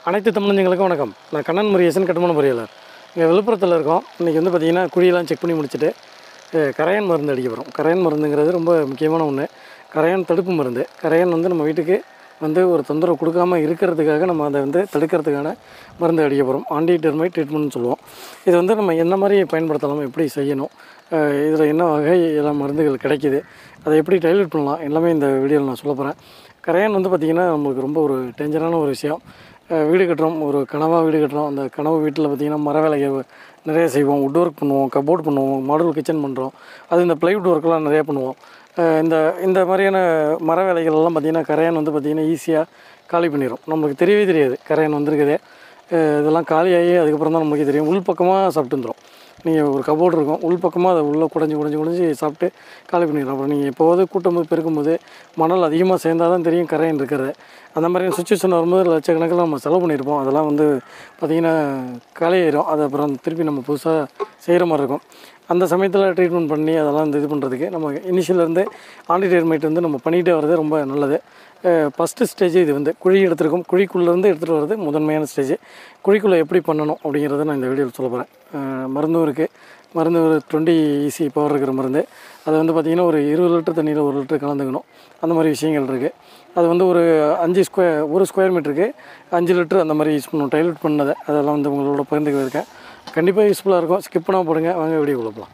அனைத்து தமிழஞ்சங்களுக்கும் வணக்கம் நான் கண்ணன் முருகேசன் கட்டுமான பொறியாளர் இங்கே விழுப்புரத்தில் இருக்கோம் இன்றைக்கி வந்து பார்த்திங்கன்னா குழியெல்லாம் செக் பண்ணி முடிச்சுட்டு அஹ், கரையான் மருந்து அடிக்க போகிறோம் கரையான் மருந்துங்கிறது ரொம்ப முக்கியமான ஒன்று கரையான் தடுப்பு மருந்து கரையான் வந்து நம்ம வீட்டுக்கு வந்து ஒரு தொந்தரவு கொடுக்காம இருக்கிறதுக்காக நம்ம அதை வந்து தடுக்கிறதுக்கான மருந்து அடிக்க போகிறோம் ஆன்டி டெர்மைட் ட்ரீட்மெண்ட்னு சொல்லுவோம் இது வந்து நம்ம என்ன மாதிரி பயன்படுத்தலாம் எப்படி செய்யணும் இதில் என்ன வகை எல்லாம் மருந்துகள் கிடைக்கிது அதை எப்படி டைலட் பண்ணலாம் எல்லாமே இந்த வீடியோவில் நான் சொல்ல போகிறேன் கரையான் வந்து பார்த்திங்கன்னா நம்மளுக்கு ரொம்ப ஒரு டேஞ்சரான ஒரு விஷயம் அஹ் வீடு கட்டுறோம் ஒரு கனவாக வீடு கட்டுறோம் அந்த கனவு வீட்டில் பார்த்திங்கன்னா மர வேலைகள் நிறைய செய்வோம் வுட் ஒர்க் பண்ணுவோம் கபோர்ட் பண்ணுவோம் மாடல் கிச்சன் பண்ணுறோம் அது இந்த ப்ளைவுட் ஒர்க்கெலாம் நிறையா பண்ணுவோம் அஹ் இந்த இந்த மாதிரியான மர வேலைகள் எல்லாம் பார்த்திங்கன்னா கரையான் வந்து பார்த்திங்கன்னா ஈஸியாக காலி பண்ணிடும் நம்மளுக்கு தெரியவே தெரியாது கரையான் வந்திருக்குதே அஹ் இதெல்லாம் காலியாகி அதுக்கப்புறம் தான் நமக்கு தெரியும் உள் பக்கமாக சாப்பிட்டு வந்துடும் நீங்கள் ஒரு கபோர்டு இருக்கும் உள் பக்கமாக அதை உள்ளே குடஞ்சி குடஞ்சி குடஞ்சி சாப்பிட்டு காலி பண்ணிடும் அப்புறம் நீங்கள் எப்போவாது கூட்டும்போது பெருக்கும்போது மணல் அதிகமாக சேர்ந்தால் தான் தெரியும் கரையான் இருக்கிறது அந்த மாதிரி சுச்சுவேஷன் வரும்போது லட்சக்கணக்கில் நம்ம செலவு பண்ணியிருப்போம் அதெல்லாம் வந்து பார்த்திங்கன்னா காலியாயிரும் அது அப்புறம் திருப்பி நம்ம புதுசாக செய்கிற மாதிரி இருக்கும் அந்த சமயத்தில் ட்ரீட்மெண்ட் பண்ணி அதெல்லாம் வந்து இது பண்ணுறதுக்கு நம்ம இனிஷியலேருந்து ஆன்டிடெர்மைட் வந்து நம்ம பண்ணிகிட்டே வர்றது ரொம்ப நல்லது ஃபஸ்ட்டு ஸ்டேஜ் இது வந்து குழி எடுத்திருக்கோம் குழிக்குள்ளேருந்து எடுத்துகிட்டு வர்றது முதன்மையான ஸ்டேஜ் குழிக்குள்ளே எப்படி பண்ணணும் அப்படிங்கிறத நான் இந்த வீடியோவில் சொல்ல போகிறேன் மருந்தும் இருக்குது மருந்து ஒரு டுவெண்ட்டி ஈசி பவர் இருக்கிற மருந்து அது வந்து பார்த்திங்கன்னா ஒரு இருபது லிட்டர் தண்ணியில் ஒரு லிட்டர் கலந்துக்கணும் அந்த மாதிரி விஷயங்கள் இருக்குது அது வந்து ஒரு அஞ்சு ஸ்கொயர் ஒரு ஸ்கொயர் மீட்டருக்கு அஞ்சு லிட்டர் அந்த மாதிரி யூஸ் பண்ணுவோம் டைலட் பண்ணதை அதெல்லாம் வந்து உங்களோட பகிர்ந்துக்க இருக்கேன் கண்டிப்பாக யூஸ்ஃபுல்லாக இருக்கும் ஸ்கிப் பண்ணாமல் போடுங்க வாங்க வீடியோ போகலாம்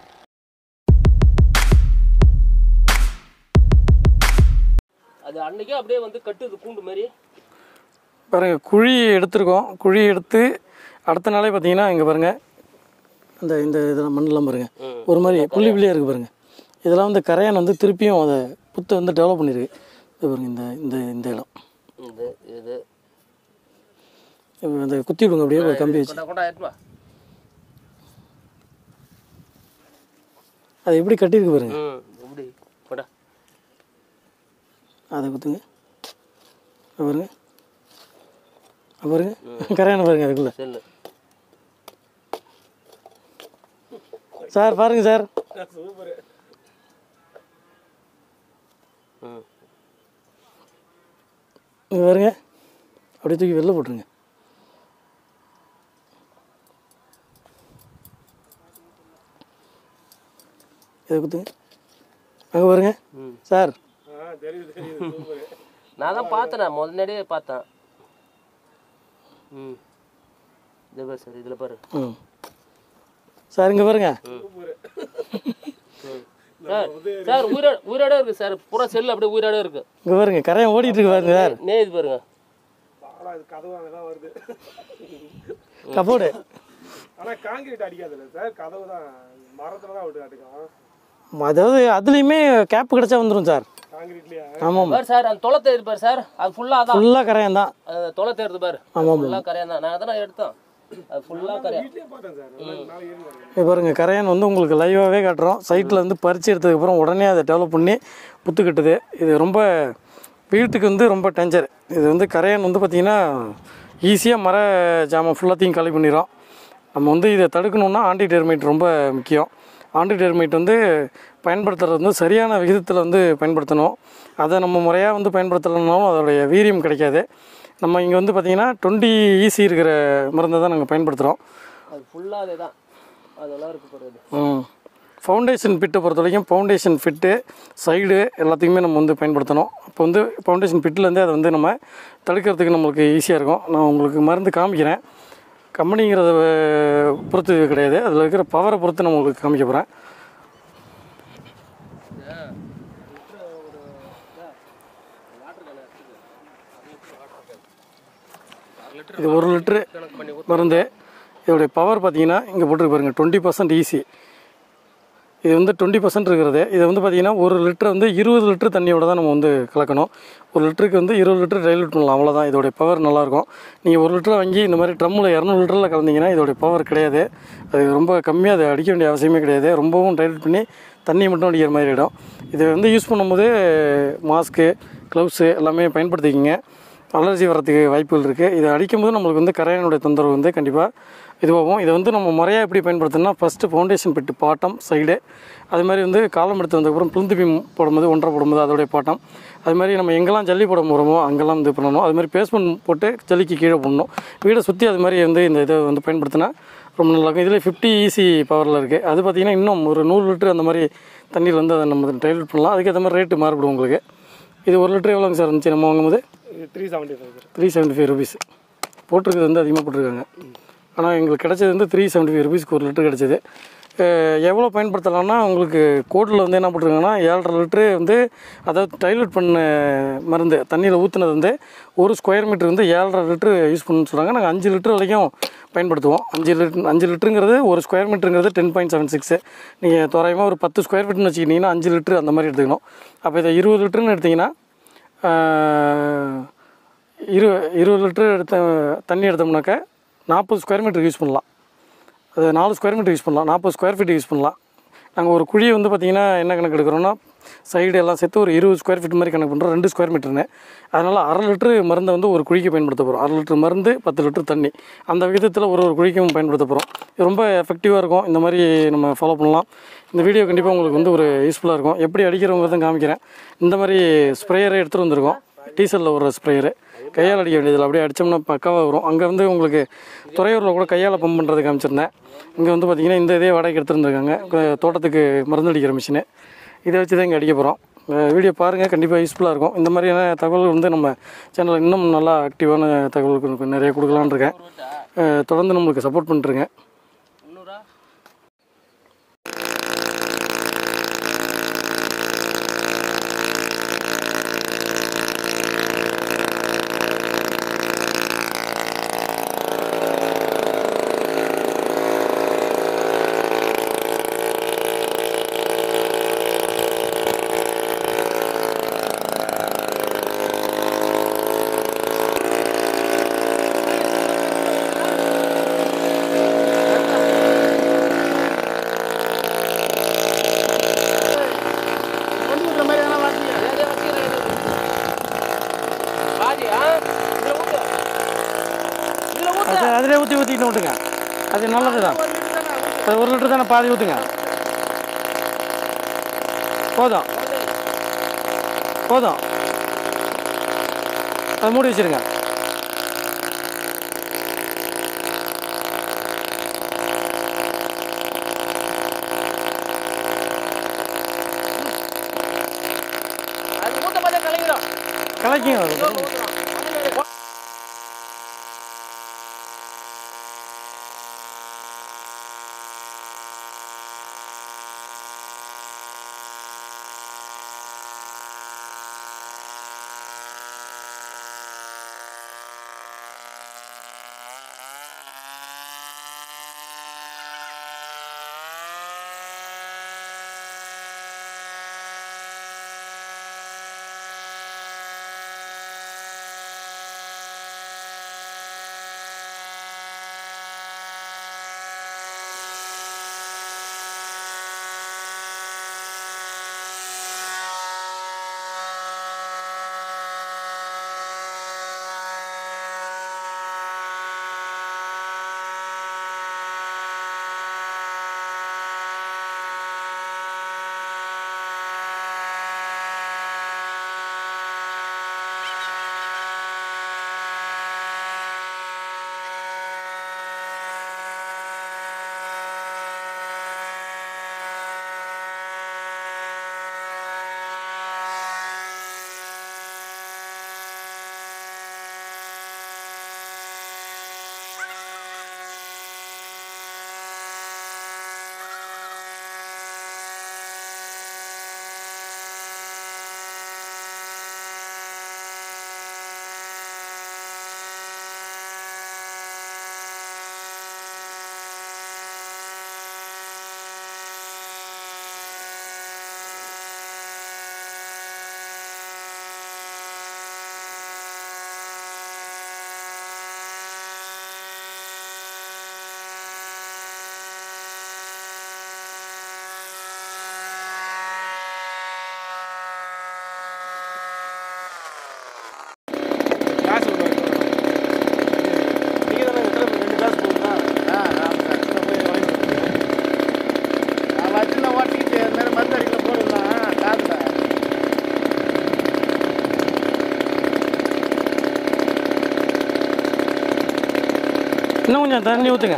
அது அன்னைக்கே அப்படியே வந்து கட்டுது கூண்டு மாதிரி பாருங்க குழி எடுத்திருக்கோம் குழி எடுத்து அடுத்த நாளே பார்த்தீங்கன்னா இங்கே பாருங்கள் இந்த இந்த இதெல்லாம் மண்ணெல்லாம் பாருங்கள் ஒரு மாதிரி புள்ளி புள்ளியாக இருக்குது பாருங்கள் இதெல்லாம் வந்து கரையான் வந்து திருப்பியும் அதை புத்தை வந்து டெவலப் பண்ணியிருக்கு இது பாருங்க இந்த இந்த இந்த இடம் இது இது இப்ப அந்த குத்தி விடுங்க அப்படியே ஒரு கம்பி வச்சு கொண்டா கொண்டா ஏற்றுமா அதை எப்படி கட்டியிருக்கு பாருங்க ம் இப்படி கொண்டா அதை குத்துங்க அது பாருங்க அது பாருங்க கரையான பாருங்க அதுக்குள்ள செல்லு சார் பாருங்க சார் ம் இங்கே பாருங்க அப்படியே தூக்கி வெளில போட்டுருங்க இதை குத்துங்க அங்கே பாருங்க ம் சார் நான் தான் பார்த்தேன் முதல்ல பார்த்தேன் ம் இது பாரு சார் இதில் பாரு ம் சார் இங்கே பாருங்க சார் சார் உயிரோட உயிரோட இருக்கு சார் பூரா செல்லு அப்படியே உயிரோட இருக்கு இங்கே பாருங்க கரையான் ஓடிட்டு இருக்கு பாருங்க சார் நே இது பாருங்க கபோர்டு ஆனா காங்கிரீட் அடிக்காதுல்ல சார் கதவு தான் மரத்துல தான் விட்டு அடிக்கும் அதாவது அதுலேயுமே கேப் கிடச்சா வந்துடும் சார் காங்கிரீட்லயா ஆமாம் பாரு சார் அந்த தொலை தேருது பாரு சார் அது ஃபுல்லாக அதான் ஃபுல்லாக கரையான் தான் அது தொலை தேருது பாரு ஆமாம் ஃபுல்லாக கரையான் தான் நான் அதெல்லாம் எடுத்தேன் அது ஃபுல்லாக கரையான் வீட்லயே பார்த்தேன் சார் நாளைக்கு ஏறி வரேன் இப்போ பாருங்க கரையான் வந்து உங்களுக்கு லைவாகவே காட்டுறோம் சைட்டில் வந்து பறிச்சு எடுத்ததுக்கப்புறம் உடனே அதை டெவலப் பண்ணி புத்து கட்டுது இது ரொம்ப வீட்டுக்கு வந்து ரொம்ப டேஞ்சர் இது வந்து கரையான் வந்து பார்த்திங்கன்னா ஈஸியாக மர ஜாமான் ஃபுல்லாத்தையும் காலி பண்ணிடும் நம்ம வந்து இதை தடுக்கணுன்னா ஆன்டி டெர்மைட் ரொம்ப முக்கியம் ஆன்டி டெர்மைட் வந்து பயன்படுத்துறது வந்து சரியான விகிதத்தில் வந்து பயன்படுத்தணும் அதை நம்ம முறையாக வந்து பயன்படுத்தலைனாலும் அதோடைய வீரியம் கிடைக்காது நம்ம இங்கே வந்து பார்த்திங்கன்னா டுவெண்ட்டி ஈஸி இருக்கிற மருந்தை தான் நாங்கள் பயன்படுத்துகிறோம் அது ஃபுல்லாக அதே தான் அதெல்லாம் இருக்கு பாரு அது ம் ஃபவுண்டேஷன் ஃபிட்டை பொறுத்த வரைக்கும் ஃபவுண்டேஷன் ஃபிட்டு சைடு எல்லாத்தையுமே நம்ம வந்து பயன்படுத்தணும் இப்போ வந்து ஃபவுண்டேஷன் ஃபிட்லேருந்தே அதை வந்து நம்ம தடுக்கிறதுக்கு நம்மளுக்கு ஈஸியாக இருக்கும் நான் உங்களுக்கு மருந்து காமிக்கிறேன் கம்பெனிங்கிறத அஹ், பொறுத்து இது கிடையாது அதில் இருக்கிற பவரை பொறுத்து நான் உங்களுக்கு காமிக்க போகிறேன் இது ஒரு லிட்ரு மருந்து இதோடைய பவர் பார்த்தீங்கன்னா இங்கே போட்டுருக்கு பாருங்கள் டுவெண்ட்டி பர்சன்ட் ஈஸி இது வந்து டுவெண்ட்டி பர்சன்ட் இருக்கிறது இது வந்து பார்த்தீங்கன்னா ஒரு லிட்டர் வந்து இருபது லிட்டர் தண்ணியோட தான் நம்ம வந்து கலக்கணும் ஒரு லிட்டருக்கு வந்து இருபது லிட்டர் டைலூட் பண்ணலாம் அவ்வளோதான் இதோடைய பவர் நல்லாயிருக்கும் நீங்கள் ஒரு லிட்டர் வாங்கி இந்த மாதிரி ட்ரம்மில் இரநூறு லிட்டரில் கலந்தீங்கன்னா இதோடைய பவர் கிடையாது அது ரொம்ப கம்மியாக அதை அடிக்க வேண்டிய அவசியமே கிடையாது ரொம்பவும் டைலூட் பண்ணி தண்ணி மட்டும் அடிக்கிற மாதிரி இடம் இதை வந்து யூஸ் பண்ணும்போது மாஸ்க்கு க்ளவுஸு எல்லாமே பயன்படுத்திக்கிங்க அலர்ஜி வரதுக்கு வாய்ப்புகள் இருக்குது இதை அடிக்கும்போது நம்மளுக்கு வந்து கரையானுடைய தொந்தரவு வந்து கண்டிப்பாக இதுவாகும் இதை வந்து நம்ம முறையாக எப்படி பயன்படுத்தணும்னா first foundation bed bottom side அது மாதிரி வந்து காலம் எடுத்து வந்ததுக்கப்புறம் புழுந்து பீம் போடும்போது ஒன்றரை போடும்போது அதோடைய பாட்டம் அது மாதிரி நம்ம எங்கெல்லாம் ஜல்லி போட போகிறோமோ அங்கெல்லாம் இது பண்ணணும் அது மாதிரி பேஸ்மெண்ட் போட்டு ஜல்லிக்கு கீழே போடணும் வீடை சுற்றி அது மாதிரி வந்து இந்த இதை வந்து பயன்படுத்தினா ரொம்ப நல்லாயிருக்கும் இதில் ஃபிஃப்டி ஈசி பவரில் இருக்குது அது பார்த்திங்கன்னா இன்னும் ஒரு நூறு லிட்டர் அந்த மாதிரி தண்ணீர் வந்து அதை நம்ம டைல்யூட் பண்ணலாம் அதுக்கேற்ற மாதிரி ரேட்டு மாறுபடும் உங்களுக்கு இது ஒரு லிட்டர் எவ்வளோங்க சார் இருந்துச்சு நம்ம வாங்கும்போது இது three seventy five sir three seventy five rupees போட்டிருக்கிறது வந்து அதிகமாக போட்டிருக்காங்க ஆனால் எங்களுக்கு கிடைச்சது வந்து த்ரீ செவன்ட்டி ஃபைவ் ருபீஸ்க்கு ஒரு லிட்டர் கிடச்சிது எவ்வளோ பயன்படுத்தலாம்னா உங்களுக்கு கோட்டில் வந்து என்ன போட்டிருக்காங்கன்னா ஏழரை லிட்டரு வந்து அதாவது டைலூட் பண்ண மருந்து தண்ணியில் ஊற்றுனது வந்து ஒரு ஸ்கொயர் மீட்டர் வந்து ஏழரை லிட்டரு யூஸ் பண்ணணும்னு சொல்கிறாங்க நாங்கள் அஞ்சு லிட்டர் வரைக்கும் பயன்படுத்துவோம் அஞ்சு லிட்டர் அஞ்சு லிட்டருங்கிறது ஒரு ஸ்கொயர் மீட்டருங்கிறது டென் பாயிண்ட் செவன் சிக்ஸு நீங்கள் தோராயமாக ஒரு பத்து ஸ்கொயர் ஃபீட்னு வச்சுக்கிட்டிங்கன்னா அஞ்சு லிட்டரு அந்த மாதிரி எடுத்துக்கணும் அப்போ இதை இருபது லிட்டருன்னு எடுத்திங்கன்னா ஆஹ், இரு இருபது லிட்டர் எடுத்த தண்ணி எடுத்தோம்னாக்கா நாற்பது ஸ்கொயர் மீட்டர் யூஸ் பண்ணலாம் அது நாலு ஸ்கொயர் மீட்டர் யூஸ் பண்ணலாம் நாற்பது ஸ்கொயர் ஃபீட் யூஸ் பண்ணலாம் நாங்கள் ஒரு குழியை வந்து பார்த்திங்கன்னா என்ன கணக்கு எடுக்கிறோன்னா சைடு எல்லாம் சேர்த்து ஒரு இருபது ஸ்கொயர் ஃபீட் மாதிரி கணக்கு பண்ணுறோம் ரெண்டு ஸ்கொயர் மீட்டர்னு அதனால் அரை லிட்டரு மருந்தை வந்து ஒரு குழிக்கு பயன்படுத்த போகிறோம் அரை லிட்டர் மருந்து பத்து லிட்டர் தண்ணி அந்த விதத்தில் ஒரு ஒரு குழிக்கும் பயன்படுத்த போகிறோம் இது ரொம்ப எஃபெக்டிவாக இருக்கும் இந்த மாதிரி நம்ம ஃபாலோ பண்ணலாம் இந்த வீடியோ கண்டிப்பாக உங்களுக்கு வந்து ஒரு யூஸ்ஃபுல்லாக இருக்கும் எப்படி அடிக்கிறவங்க தான் காமிக்கிறேன் இந்த மாதிரி ஸ்ப்ரேயரை எடுத்துகிட்டு வந்திருக்கோம் டீசலில் ஒரு ஸ்ப்ரேயரு கையால் அடிக்க வேண்டியதில்லை அப்படியே அடித்தோம்னா பக்காவாக வரும் அங்கே வந்து உங்களுக்கு துறையூரில் கூட கையால் பம்ப் பண்ணுறது காமிச்சிருந்தேன் இங்கே வந்து பார்த்திங்கன்னா இந்த இதே வாடகைக்கு எடுத்துருந்துருக்காங்க க- தோட்டத்துக்கு மருந்து அடிக்கிற மிஷினு இதை வச்சு தான் இங்கே அடிக்க போகிறோம் வீடியோ பாருங்கள் கண்டிப்பாக யூஸ்ஃபுல்லாக இருக்கும் இந்த மாதிரியான தகவல்கள் வந்து நம்ம சேனலில் இன்னும் நல்லா ஆக்டிவான தகவல்கள் நிறைய கொடுக்கலான்னு இருக்கேன் அஹ் தொடர்ந்து நம்மளுக்கு சப்போர்ட் பண்ணிட்டுருங்க முந்நூறா கொண்டு விடுற மாதிரி எதனா வாசிங்க அதே வச்சுக்கிறேன் பாதி ஆ இதில் ஊற்று இதில் ஊற்று அது அதிலே ஊற்றி ஊற்றிட்டு விட்டுங்க அது நல்லது தான் ஒரு லிட்டர் தானே ஊற்று அது ஒரு லிட்டர் தானே பாதி ஊற்றுங்க போதும் போதும் அதை மூடி வச்சிருங்க அது ஊற்ற பார்த்தா கலங்கிடும் கலக்கிங்க அது. ஊற்றுறோம் இன்னும் கொஞ்சம் தண்ணி ஊற்றுங்க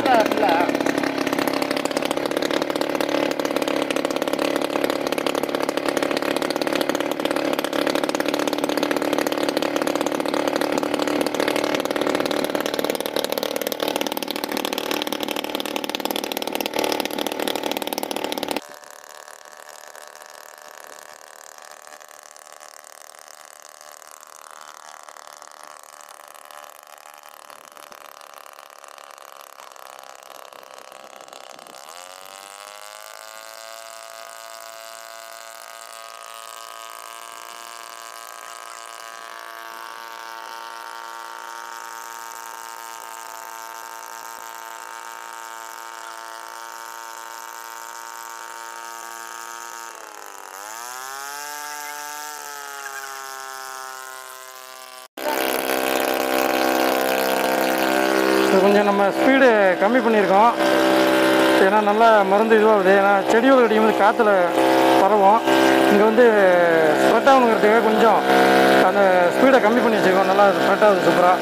இது கொஞ்சம் நம்ம ஸ்பீடு கம்மி பண்ணியிருக்கோம் ஏன்னா நல்லா மருந்து இதுவாகுது ஏன்னா செடியோடு அடிக்கும்போது காற்றுல பரவும் இங்கே வந்து ஸ்ப்ரெட் ஆகணுங்கிறதுக்காக கொஞ்சம் அந்த ஸ்பீடை கம்மி பண்ணி வச்சுருக்கோம் நல்லா ஸ்ப்ரெட் ஆகுது சூப்பராக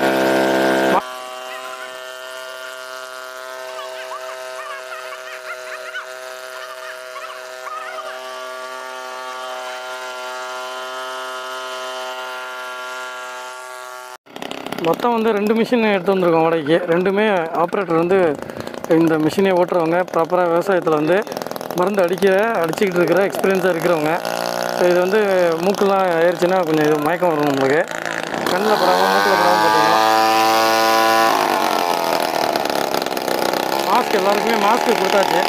மொத்தம் வந்து ரெண்டு மிஷின் எடுத்து வந்திருக்கோம் வாடகைக்கு ரெண்டுமே ஆப்ரேட்டர் வந்து இந்த மிஷினை ஓட்டுறவங்க ப்ராப்பராக விவசாயத்தில் வந்து மருந்து அடிக்கிற அடிச்சுக்கிட்டு இருக்கிற எக்ஸ்பீரியன்ஸாக இருக்கிறவங்க ஸோ இது வந்து மூக்கெல்லாம் ஏறிச்சுன்னா கொஞ்சம் இது மயக்கம் வரும் நம்மளுக்கு கண்ணில் படாமல் மூக்கில் படாமல் பார்த்தீங்கன்னா மாஸ்க் எல்லாருக்குமே மாஸ்க் கொடுத்தாச்சு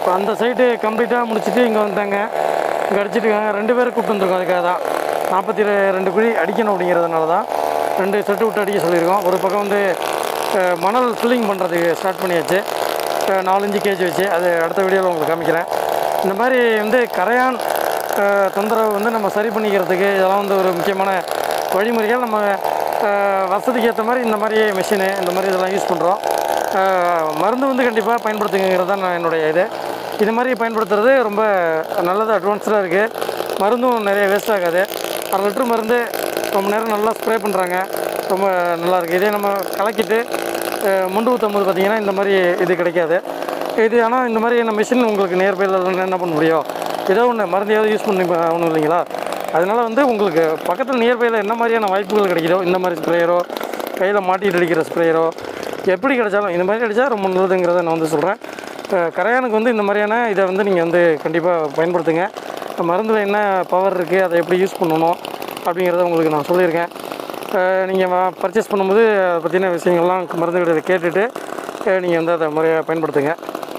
இப்போ அந்த சைட்டு கம்ப்ளீட்டாக முடிச்சுட்டு இங்கே வந்தாங்க இங்கே அடிச்சிட்டு இருக்காங்க ரெண்டு பேரும் கூப்பிட்டு வந்திருக்கோம் அதுக்காக தான் நாற்பத்தி ரெண்டு குழி அடிக்கணும் அப்படிங்கிறதுனால தான் ரெண்டு செட்டு விட்டு அடிக்க சொல்லியிருக்கோம் ஒரு பக்கம் வந்து அஹ், மணல் ஃபில்லிங் பண்ணுறதுக்கு ஸ்டார்ட் பண்ணியாச்சு அஹ், நாலஞ்சு கேஜி வச்சு அது அடுத்த வீடியோவில் உங்களுக்கு காமிக்கிறேன் இந்த மாதிரி வந்து கரையான் அஹ், தொந்தரவு வந்து நம்ம சரி பண்ணிக்கிறதுக்கு இதெல்லாம் வந்து ஒரு முக்கியமான வழிமுறைகள் நம்ம அஹ், வசதிக்கு ஏற்ற மாதிரி இந்த மாதிரி மிஷினு இந்த மாதிரி இதெல்லாம் யூஸ் பண்ணுறோம் மருந்து வந்து கண்டிப்பாக பயன்படுத்துங்கிறது தான் நான் என்னுடைய இது இது மாதிரி பயன்படுத்துறது ரொம்ப நல்லது அட்வான்ஸ்டாக இருக்குது மருந்தும் நிறைய வேஸ்ட் ஆகாது அரை லிட்டர் மருந்து ரொம்ப நேரம் நல்லா ஸ்ப்ரே பண்ணுறாங்க ரொம்ப நல்லா இருக்குது இதே நம்ம கலக்கிட்டு அஹ், முண்டு ஊற்றும் போது பார்த்திங்கன்னா இந்த மாதிரி இது கிடைக்காது இது ஆனால் இந்த மாதிரி என்ன மிஷின் உங்களுக்கு நியர்பையில் என்ன பண்ண முடியும் ஏதோ ஒன்று மருந்தையாவது யூஸ் பண்ணி ஒன்றும் இல்லைங்களா அதனால் வந்து உங்களுக்கு பக்கத்தில் நியர்பையில் என்ன மாதிரியான வாய்ப்புகள் கிடைக்குதோ இந்த மாதிரி ஸ்ப்ரேயரோ கையில் மாட்டிட்டு அடிக்கிற ஸ்ப்ரேயரோ எப்படி கிடைச்சாலும் இந்த மாதிரி அடித்தா ரொம்ப நல்லதுங்கிறத நான் வந்து சொல்கிறேன் கரையானுக்கு வந்து இந்த மாதிரியான இதை வந்து நீங்கள் வந்து கண்டிப்பாக பயன்படுத்துங்க மருந்தில் என்ன பவர் இருக்குது அதை எப்படி யூஸ் பண்ணணும் அப்படிங்கிறத உங்களுக்கு நான் சொல்லியிருக்கேன் நீங்கள் பர்ச்சேஸ் பண்ணும்போது அதை பற்றின விஷயங்கள்லாம் மருந்துகளை கேட்டுட்டு நீங்கள் வந்து அதை முறையாக பயன்படுத்துங்க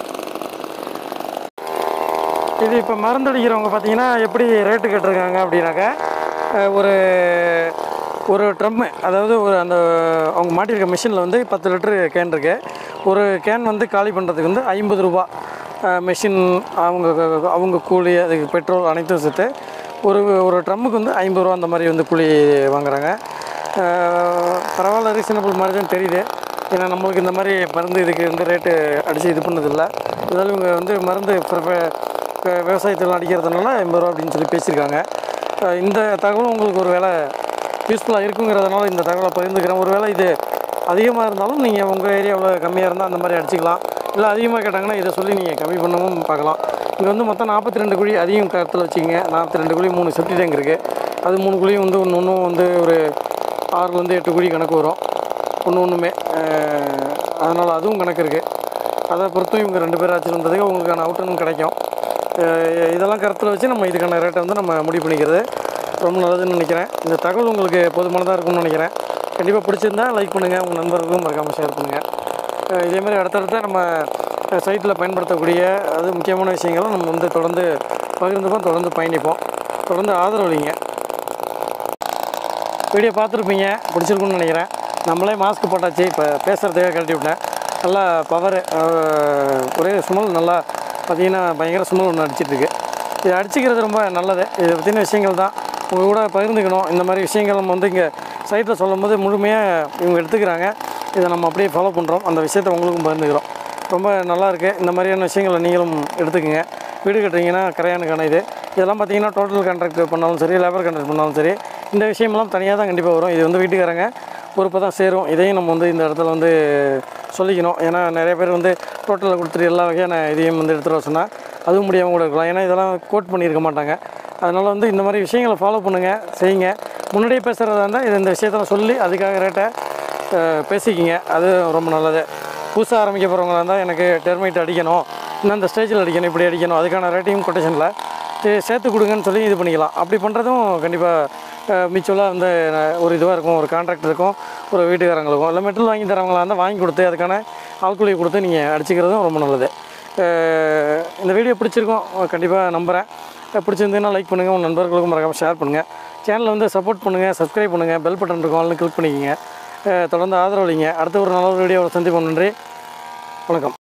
இது இப்போ மருந்து அடிக்கிறவங்க பார்த்தீங்கன்னா எப்படி ரேட்டு கேட்டிருக்காங்க அப்படின்னாக்கா அஹ், ஒரு ஒரு ட்ரம்மு அதாவது ஒரு அந்த அவங்க மாட்டியிருக்க மிஷினில் வந்து பத்து லிட்டரு கேன் இருக்கு ஒரு கேன் வந்து காலி பண்ணுறதுக்கு வந்து ஐம்பது ரூபா மிஷின் அவங்க அவங்க கூலி அதுக்கு பெட்ரோல் அனைத்தும் சேர்த்து ஒரு ஒரு ட்ரம்முக்கு வந்து ஐம்பது ரூபா அந்த மாதிரி வந்து கூலி வாங்குறாங்க அஹ், பரவாயில்ல ரீசனபிள் மாதிரி தான் தெரியுது ஏன்னா நம்மளுக்கு இந்த மாதிரி மருந்து இதுக்கு வந்து ரேட்டு அடித்து இது பண்ணதில்லை இருந்தாலும் இவங்க வந்து மருந்து ப்ரிப்பே- வி- விவசாயத்தில் அடிக்கிறதுனால எண்பது ரூபா அப்படின்னு சொல்லி பேசியிருக்காங்க அஹ் இந்த தகவலும் உங்களுக்கு ஒரு வேளை யூஸ்ஃபுல்லாக இருக்குங்கிறதுனால இந்த தகவலை பகிர்ந்துக்கிறேன் ஒரு வேளை இது அதிகமாக இருந்தாலும் நீங்கள் உங்கள் ஏரியாவில் கம்மியாக இருந்தால் அந்த மாதிரி அடிச்சுக்கலாம் இல்லை அதிகமாக கேட்டாங்கன்னா இதை சொல்லி நீங்கள் கம்மி பண்ணவும் பார்க்கலாம் இங்கே வந்து மொத்தம் நாற்பத்தி ரெண்டு குழி அதிகம் கருத்தில் வச்சுக்கோங்க நாற்பத்தி ரெண்டு குழி மூணு செப்டி டேங்க் இருக்குது அது மூணு குழியும் வந்து ஒன்று ஒன்றும் வந்து ஒரு ஆறுலேருந்து எட்டு குழி கணக்கு வரும் ஒன்று ஒன்றுமே அதனால் அதுவும் கணக்கு இருக்குது அதை பொறுத்தும் இவங்க ரெண்டு பேரும் வச்சுருந்ததுக்கு உங்களுக்கான அவுட்டனும் கிடைக்கும் அஹ் இதெல்லாம் கருத்தில் வச்சு நம்ம இதுக்கான ரேட்டை வந்து நம்ம முடிவு பண்ணிக்கிறது ரொம்ப நல்லதுன்னு நினைக்கிறேன் இந்த தகவல் உங்களுக்கு போதுமானதாக இருக்கும்னு நினைக்கிறேன் கண்டிப்பாக பிடிச்சிருந்தா லைக் பண்ணுங்கள் உங்கள் நண்பர்களுக்கும் மறக்காமல் ஷேர் பண்ணுங்கள் அஹ் இதே மாதிரி அடுத்தடுத்த நம்ம சைட்டில் பயன்படுத்தக்கூடிய அது முக்கியமான விஷயங்களை நம்ம வந்து தொடர்ந்து பகிர்ந்துப்போம் தொடர்ந்து பயணிப்போம் தொடர்ந்து ஆதரவளிங்க வீடியோ பார்த்துருப்பீங்க பிடிச்சிருக்குன்னு நினைக்கிறேன் நம்மளே மாஸ்க் போட்டாச்சு இப்போ பேசுகிறதுக்காக கழட்டி விட்டேன் நல்லா பவர் ஒரே சுமல் நல்லா பார்த்தீங்கன்னா பயங்கர சுமல் ஒன்று அடிச்சிட்ருக்கு இது அடிச்சுக்கிறது ரொம்ப நல்லது இதை பற்றின விஷயங்கள் தான் உங்கள் கூட பகிர்ந்துக்கணும் இந்த மாதிரி விஷயங்கள் நம்ம வந்து இங்கே சைட்டில் சொல்லும்போது முழுமையாக இவங்க எடுத்துக்கிறாங்க இதை நம்ம அப்படியே ஃபாலோ பண்ணுறோம் அந்த விஷயத்தை உங்களுக்கும் பகிர்ந்துக்கிறோம் ரொம்ப நல்லா இருக்குது இந்த மாதிரியான விஷயங்களை நீங்களும் எடுத்துக்கோங்க வீடு கட்டுறீங்கன்னா கரையானுக்கான இது இதெல்லாம் பார்த்தீங்கன்னா டோட்டல் கான்ட்ராக்ட் பண்ணாலும் சரி லேபர் கான்ட்ராக்ட் பண்ணாலும் சரி இந்த விஷயமெல்லாம் தனியாக தான் கண்டிப்பாக வரும் இது வந்து வீட்டுக்காரங்க பொறுப்பாக தான் சேரும் இதையும் நம்ம வந்து இந்த இடத்துல வந்து சொல்லிக்கணும் ஏன்னா நிறைய பேர் வந்து டோட்டலில் கொடுத்துட்டு எல்லா வகையான இதையும் வந்து எடுத்துகிட்டு வர சொன்னால் அதுவும் முடியாமல் கூட இருக்கலாம் ஏன்னா இதெல்லாம் கோட் பண்ணியிருக்க மாட்டாங்க அதனால் வந்து இந்த மாதிரி விஷயங்களை ஃபாலோ பண்ணுங்கள் செய்யுங்க முன்னாடியே பேசுகிறதா இருந்தால் இது இந்த விஷயத்தெல்லாம் சொல்லி அதுக்காக ரேட்டை அஹ், பேசிக்கிங்க அது ரொம்ப நல்லது புதுசாக ஆரம்பிக்க போகிறவங்களா இருந்தால் எனக்கு டெர்மைட் அடிக்கணும் இன்னும் இந்த ஸ்டேஜில் அடிக்கணும் இப்படி அடிக்கணும் அதுக்கான ரேட்டையும் கொட்டேஷனில் சேர்த்து கொடுங்கன்னு சொல்லி இது பண்ணிக்கலாம் அப்படி பண்ணுறதும் கண்டிப்பாக மிச்சுவலாக வந்து அஹ், ஒரு இதுவாக இருக்கும் ஒரு கான்ட்ராக்ட் இருக்கும் ஒரு வீட்டுக்காரங்களுக்கும் இல்லை மெட்டல் வாங்கி தரவங்களா இருந்தால் வாங்கி கொடுத்து அதுக்கான ஆள்கூலியை கொடுத்து நீங்கள் அடிச்சுக்கிறதும் ரொம்ப நல்லது அஹ், இந்த வீடியோ பிடிச்சிருக்கும் கண்டிப்பாக நம்புகிறேன் பிடிச்சிருந்ததுன்னா லைக் பண்ணுங்கள் உங்கள் நண்பர்களுக்கும் மறக்காமல் ஷேர் பண்ணுங்கள் சேனலை வந்து சப்போர்ட் பண்ணுங்கள் சப்ஸ்கிரைப் பண்ணுங்கள் பெல் பட்டன் இருக்கும் அதில் கிளிக் பண்ணிக்கோங்க அஹ் தொடர்ந்து ஆதரவளிங்க அடுத்த ஒரு நல்ல ஒரு வீடியோவில் சந்திப்போம் நன்றி வணக்கம்